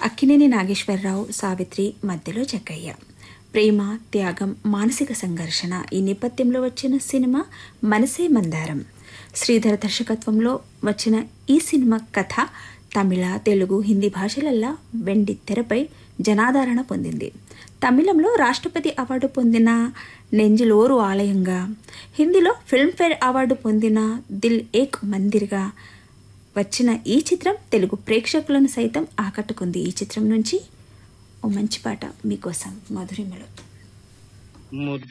అక్కినేని నాగేశ్వరరావు సావిత్రి మధ్యలో జగ్గయ్య ప్రేమ త్యాగం మానసిక సంఘర్షణ ఈ నేపథ్యంలో వచ్చిన సినిమా మనసే మందారం శ్రీధర్ దర్శకత్వంలో వచ్చిన ఈ సినిమా కథ తమిళ తెలుగు హిందీ భాషలల్లా వెండి తెరపై జనాదరణ పొందింది తమిళంలో రాష్ట్రపతి అవార్డు పొందిన నెంజిలోరు ఆలయంగా హిందీలో ఫిల్మ్ఫేర్ అవార్డు పొందిన దిల్ ఏక్ మందిర్గా వచ్చిన ఈ చిత్రం తెలుగు ప్రేక్షకులను సైతం ఆకట్టుకుంది ఈ చిత్రం నుంచి ఓ మంచి పాట మీకోసం మధురిమలో ముద్దు